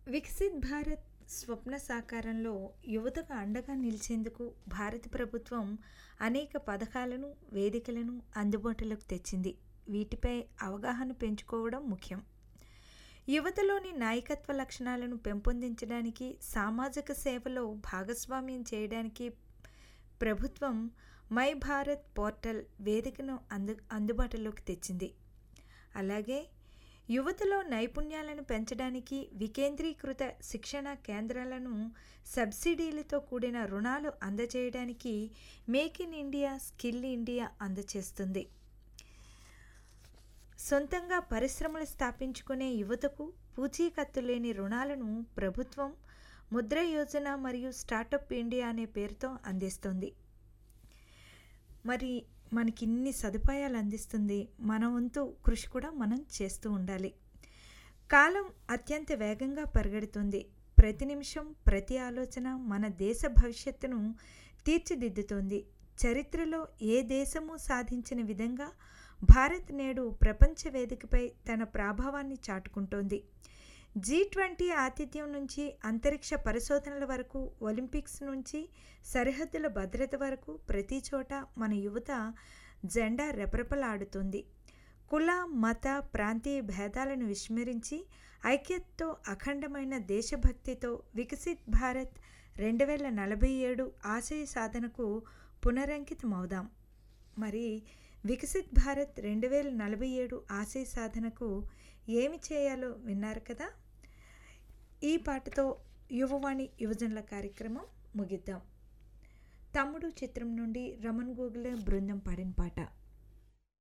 వికసిత్ భారత్ స్వప్న సాకారంలో యువతకు అండగా నిలిచేందుకు భారత ప్రభుత్వం అనేక పథకాలను వేదికలను అందుబాటులోకి తెచ్చింది వీటిపై అవగాహన పెంచుకోవడం ముఖ్యం యువతలోని నాయకత్వ లక్షణాలను పెంపొందించడానికి సామాజిక సేవలో భాగస్వామ్యం చేయడానికి ప్రభుత్వం మై భారత్ పోర్టల్ వేదికను అందు అందుబాటులోకి తెచ్చింది అలాగే యువతలో నైపుణ్యాలను పెంచడానికి వికేంద్రీకృత శిక్షణ కేంద్రాలను సబ్సిడీలతో కూడిన రుణాలు అందజేయడానికి make in India skill India అందజేస్తుంది సొంతంగా పరిశ్రమలు స్థాపించుకునే యువతకు పూచీకత్తు లేని రుణాలను ప్రభుత్వం ముద్ర యోజన మరియు స్టార్టప్ ఇండియా అనే పేరుతో అందిస్తుంది మరి మనకి ఇన్ని సదుపాయాలు అందిస్తుంది మన వంతు కృషి కూడా మనం చేస్తూ ఉండాలి కాలం అత్యంత వేగంగా పరిగెడుతుంది ప్రతి నిమిషం ప్రతి ఆలోచన మన దేశ భవిష్యత్తును తీర్చిదిద్దుతోంది చరిత్రలో ఏ దేశము సాధించిన విధంగా భారత్ నేడు ప్రపంచ వేదికపై తన ప్రభావాన్ని చాటుకుంటోంది జీ ట్వంటీ ఆతిథ్యం నుంచి అంతరిక్ష పరిశోధనల వరకు ఒలింపిక్స్ నుంచి సరిహద్దుల భద్రత వరకు ప్రతి చోట మన యువత జెండా రెపరెపలాడుతుంది కుల మత ప్రాంతీయ భేదాలను విస్మరించి ఐక్యతతో అఖండమైన దేశభక్తితో వికసిత్ భారత్ రెండు వేల నలభై ఏడు ఆశయ సాధనకు పునరంకితమవుదాం మరి వికసిత్ భారత్ రెండు వేల నలభై ఏడు ఆశయ సాధనకు ఏమి చేయాలో విన్నారు కదా ఈ పాటతో యువవాణి యువజనుల కార్యక్రమం ముగిద్దాం తమ్ముడు చిత్రం నుండి రమణ్ గోగుల బృందం పాడిన పాట